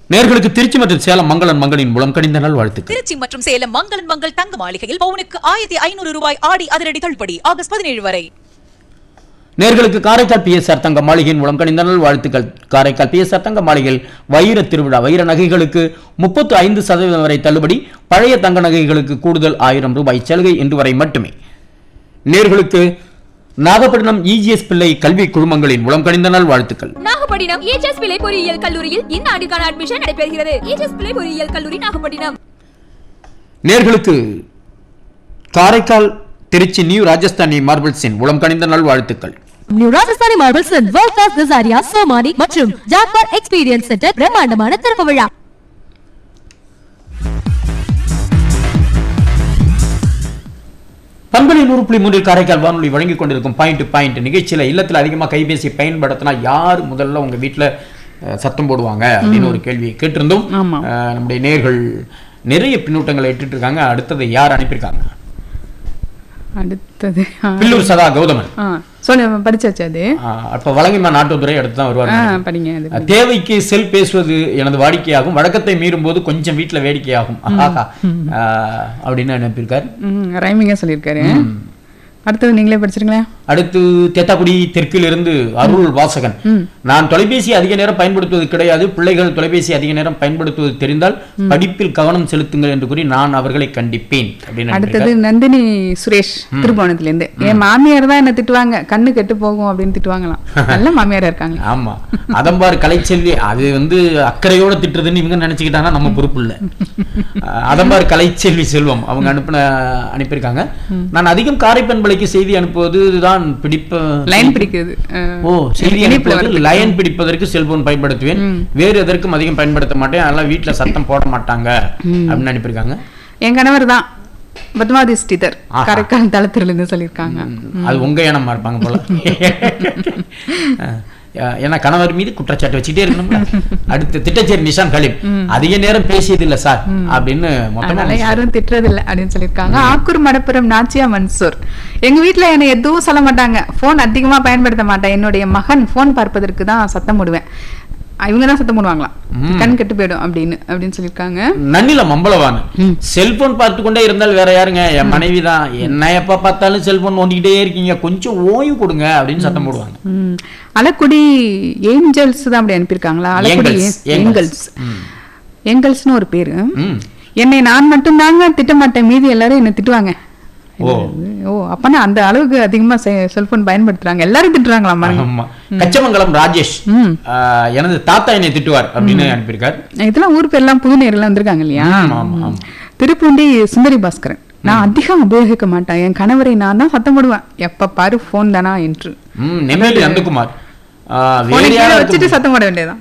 நேர்களுக்கு திருச்சி மற்றும் சேலம் மங்களன் மங்களின் மூலம் கணிந்த நாள் வாழ்த்துக்கள் திருச்சி மற்றும் சேலம் மங்களன் மங்கள் தங்க மாளிகையில் பவுனுக்கு ஆயிரத்தி ஐநூறு ரூபாய் ஆடி அதிரடி தள்ளுபடி ஆகஸ்ட் பதினேழு வரை நேர்களுக்கு காரைக்கால் பிஎஸ்ஆர் தங்க மாளிகையின் மூலம் கணிந்த நாள் வாழ்த்துக்கள் காரைக்கால் பிஎஸ்ஆர் தங்க மாளிகையில் வைர திருவிழா வைர நகைகளுக்கு முப்பத்து ஐந்து சதவீதம் வரை தள்ளுபடி பழைய தங்க நகைகளுக்கு கூடுதல் ஆயிரம் ரூபாய் சலுகை என்று வரை மட்டுமே நேர்களுக்கு நாகப்பட்டினம் இஜிஎஸ் பிள்ளை கல்வி குழுமங்களின் மூலம் கணிந்த நாள் வாழ்த்துக்கள் நாகப்பட்டினம் ஏஜஸ் பிள்ளை பொறியியல் கல்லூரியில் இந்த ஆண்டுக்கான அட்மிஷன் நடைபெறுகிறது ஏஜஸ் பிள்ளை பொறியியல் கல்லூரி நாகப்பட்டினம் நேர்களுக்கு காரைக்கால் திருச்சி நியூ ராஜஸ்தானி மார்பிள்ஸின் மூலம் கணிந்த நாள் வாழ்த்துக்கள் new Rajasthani marbles world class Kajaria Somany மற்றும் ஜாக்வார் எக்ஸ்பீரியன்ஸ் சென்டர் பிரம்மாண்டமான திறப்பு விழா பண்பலை நூறு புள்ளி மூன்றில் காரைக்கால் வானொலி வழங்கிக் கொண்டிருக்கும் பாயிண்ட் டு பாயிண்ட் நிகழ்ச்சியில இல்லத்தில் அதிகமாக கைபேசி பயன்படுத்தினா யார் முதல்ல உங்க வீட்டில் சத்தம் போடுவாங்க அப்படின்னு ஒரு கேள்வி கேட்டிருந்தோம் ஆமா. அஹ், நம்முடைய நேர்கள் நிறைய பின்னூட்டங்களை இட்டுட்டு இருக்காங்க அடுத்தது யார் அனுப்பியிருக்காங்க அடுத்தது ஆ. பில்லூர் சதா கௌதமன் ஆ சொல்லு படிச்சாச்சு அது அஹ், அப்ப வழங்கிமா நாட்டுத்துறை அடுத்து தான் ஆ வருவார் படிங்க அது தேவைக்கு செல் பேசுவது எனது வாடிக்கையாகும் வழக்கத்தை மீறும் போது கொஞ்சம் வீட்டுல வேடிக்கையாகும் ஆஹா அஹ், அப்படின்னு அனுப்பியிருக்காரு ம் ரைமிங்கா சொல்லியிருக்காரு அடுத்தது நீங்களே படிச்சிருங்களேன் அடுத்து தேத்தாக்குடி தெற்கில் இருந்து அருள் வாசகன் நான் தொலைபேசி அதிக நேரம் பயன்படுத்துவது கிடையாது பிள்ளைகள் தொலைபேசி அதிக நேரம் பயன்படுத்துவது தெரிந்தால் படிப்பில் கவனம் செலுத்துங்கள் என்று கூறி நான் அவர்களை கண்டிப்பேன் அப்படின்னு அடுத்தது நந்தினி சுரேஷ் திருபுவனத்துல இருந்து என் மாமியார் தான் என்ன திட்டுவாங்க கண்ணு கெட்டு போகும் அப்படின்னு திட்டுவாங்களாம் நல்ல மாமியாரா இருக்காங்க ஆமா அதம்பார் கலைச்செல்வி அது வந்து அக்கறையோட திட்டுறதுன்னு இவங்க நினைச்சுக்கிட்டாங்கன்னா நம்ம பொறுப்பு இல்ல அஹ், அதம்பார் கலைச்செல்வி செல்வம் அவங்க அனுப்பின அனுப்பியிருக்காங்க நான் அதிகம் காரை பண்பலைக்கு செய்தி அனுப்புவது தான் பிடிப்ப லைன் பிடிக்குது ஆ. ஓ செய்தி இணைப்புல அனுப்புவது லயன் பிடிப்பதற்கு செல்போன் பயன்படுத்துவேன் வேறு எதற்கும் அதிகம் பயன்படுத்த மாட்டேன் அதெல்லாம் வீட்ல சத்தம் போட மாட்டாங்க அப்படின்னு அனுப்பியிருக்காங்க என் கணவர் தான் பத்மாவதி ஸ்ரீதர் ஆஹா. காரைக்கால் தளத்துல இருந்து சொல்லியிருக்காங்க அது உங்க இனமா இருப்பாங்க போல அஹ், ஏன்னா கணவர் மீது குற்றச்சாட்டு வச்சுட்டே இருக்கணும்ல அடுத்து திட்டச்சேரி நிஷான் கலீம் அதிக நேரம் பேசியது இல்ல சார் அப்படின்னு மொத்தமா அதனால யாரும் திட்டுறது இல்ல அப்படின்னு சொல்லியிருக்காங்க ஆக்கூர் மடப்புரம் நாச்சியா மன்சூர் எங்க வீட்ல என்னை எதுவும் சொல்ல மாட்டாங்க போன் அதிகமா பயன்படுத்த மாட்டேன் என்னுடைய மகன் போன் பார்ப்பதற்கு தான் சத்தம் போடுவேன் இவங்க தான் சத்தம் போடுவாங்களாம் கண் கெட்டு போயிடும் அப்படின்னு அப்படின்னு சொல்லியிருக்காங்க நன்னில மம்பளவான செல்போன் பார்த்து கொண்டே இருந்தால் வேற யாருங்க என் மனைவி தான் என்ன எப்ப பார்த்தாலும் செல்போன் நோண்டிக்கிட்டே இருக்கீங்க கொஞ்சம் ஓய்வு கொடுங்க அப்படின்னு சத்தம் போடுவாங்க ம். அலக்குடி ஏஞ்சல்ஸ் தான் அப்படி அனுப்பியிருக்காங்களா அலக்குடி ஏங்கல்ஸ், ஏங்கல்ஸ் ஏங்கல்ஸ்னு ஒரு பேரு ம். என்னை நான் மட்டும் தாங்க திட்ட மாட்டேன் மீதி எல்லாரும் என்ன திட்டுவாங்க ஓ ஓ அப்பனா அந்த அளவுக்கு அதிகமா செல்போன் பயன்படுத்துறாங்க எல்லாரும் திட்டுறாங்களாம் பாருங்க ஆமா கச்சமங்கலம் ராஜேஷ் ம். ஆஹ், எனது தாத்தா என்னை திட்டுவார் அப்படின்னு அனுப்பியிருக்கார் இதெல்லாம் ஊர் பேர்லாம் புது நேரெல்லாம் வந்திருக்காங்க இல்லையா ஆமா, ஆமா. திருப்பூண்டி சுந்தரி பாஸ்கரன் நான் அதிகம் உபயோகிக்க மாட்டேன் என் கணவரை நான் தான் சத்தம் போடுவேன் எப்ப பாரு போன் தானா என்று ம் நெம்மேலி நந்தகுமார் ஆஹ், வேற போனை கீழே யாரா வச்சுட்டு இருக்க சத்தம் போட வேண்டியதான்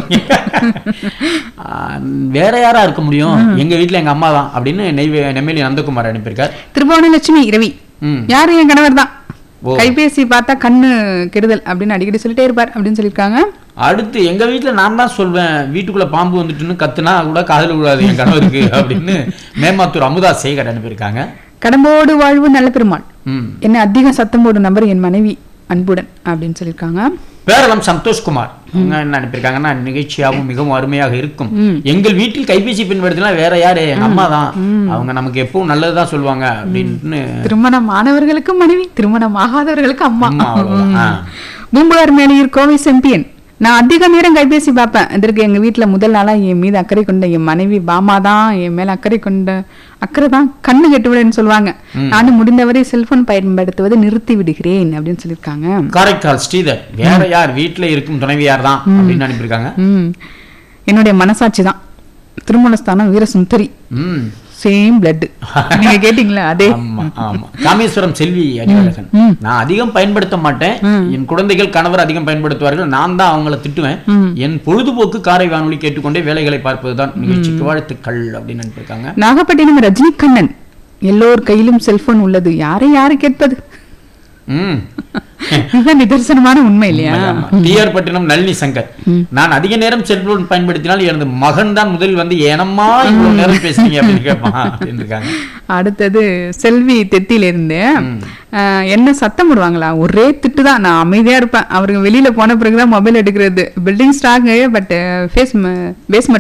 ஆஹ், வேற யாரா இருக்க முடியும் எங்க வீட்ல எங்க அம்மா தான் அப்படின்னு நெய்வே நெம்மேலி நந்தகுமார் அனுப்பியிருக்கார் திருபுவனலட்சுமி இரவி ம். யாரு என் கணவர் தான் ஓ. கைபேசி பார்த்தா கண்ணு கெடுதல் அப்படின்னு அடிக்கடி சொல்லிட்டே இருப்பார் அப்படின்னு சொல்லியிருக்காங்க அடுத்து எங்க வீட்ல நான் தான் சொல்வேன் வீட்டுக்குள்ள பாம்பு வந்துட்டுன்னு கத்துனா கூட காதுல விடாது என் கணவருக்கு அப்படின்னு மேமாத்தூர் அமுதா சேகர் அனுப்பியிருக்காங்க கடம்போடு வாழ்வு நல்ல பெருமாள் ம் என்ன அதிகம் சத்தம் போடும் நபர் என் மனைவி அன்புடன் அப்படின்னு சொல்லியிருக்காங்க பேரளம் சந்தோஷ்குமார் அவங்க என்ன அனுப்பியிருக்காங்கன்னா நிகழ்ச்சியாகவும் மிகவும் அருமையாக இருக்கும் எங்கள் வீட்டில் கைபேசி பயன்படுத்தினா வேற யாரு எங்க அம்மா தான் அவங்க நமக்கு எப்பவும் நல்லதுதான் சொல்லுவாங்க அப்படின்னு திருமணம் ஆனவர்களுக்கு மனைவி திருமணம் ஆகாதவர்களுக்கு அம்மா அம்மா, அவ்வளவுதான். ஆ. பூம்புகார் மேலையூர் கோவை செம்பியன் நான் அதிக நேரம் கைபேசி பார்ப்பேன் இதற்கு எங்க வீட்ல முதல் நாளா என் மீது அக்கறை கொண்ட என் மனைவி பாமா தான் என் மேல அக்கறை கொண்ட அக்கறை தான் கண்ணு கெட்டுவிடுன்னு சொல்லுவாங்க நானும் முடிந்தவரை செல்போன் பயன்படுத்துவதை நிறுத்தி விடுகிறேன் அப்படின்னு சொல்லியிருக்காங்க காரைக்கால் ஸ்ரீதர் வேற யார் வீட்டுல இருக்கும் துணைவியார் தான் அப்படின்னு அனுப்பியிருக்காங்க ம் என்னுடைய மனசாட்சி தான் திருமணஸ்தானம் வீரசுந்தரி ம் சேம் பிளட் நீங்க கேட்டீங்களா அதே ஆமா ஆமா காமேஸ்வரம் செல்வி அறிவழகன் நான் அதிகம் பயன்படுத்த மாட்டேன் என் குழந்தைகள் கணவர் அதிகம் பயன்படுத்துவார்கள் நான் தான் அவங்கள திட்டுவேன் என் பொழுதுபோக்கு காரை வானொலி கேட்டுக்கொண்டே வேலைகளை பார்ப்பதுதான் நிகழ்ச்சிக்கு வாழ்த்துக்கள் அப்படின்னு அனுப்பியிருக்காங்க நாகப்பட்டினம் ரஜினிகண்ணன் எல்லோர் கையிலும் செல்போன் உள்ளது யாரை யாரு கேட்பது ம் இதுதான் நிதர்சனமான உண்மை இல்லையா டிஆர் பட்டினம் நளினி சங்கர் நான் அதிக நேரம் செல்போன் பயன்படுத்தினால் எனது மகன் தான் முதலில் வந்து ஏனம்மா இவ்வளவு நேரம் பேசுறீங்க அப்படின்னு கேட்பான் அப்படின்னு இருக்காங்க அடுத்தது செல்வி தெத்தில இருந்து ஆஹ், என்ன சத்தம் போடுவாங்களா ஒரே திட்டு தான் நான் அமைதியா இருப்பேன் அவருக்கு வெளியில போன பிறகுதான் மொபைல் எடுக்கிறது building stock but face basement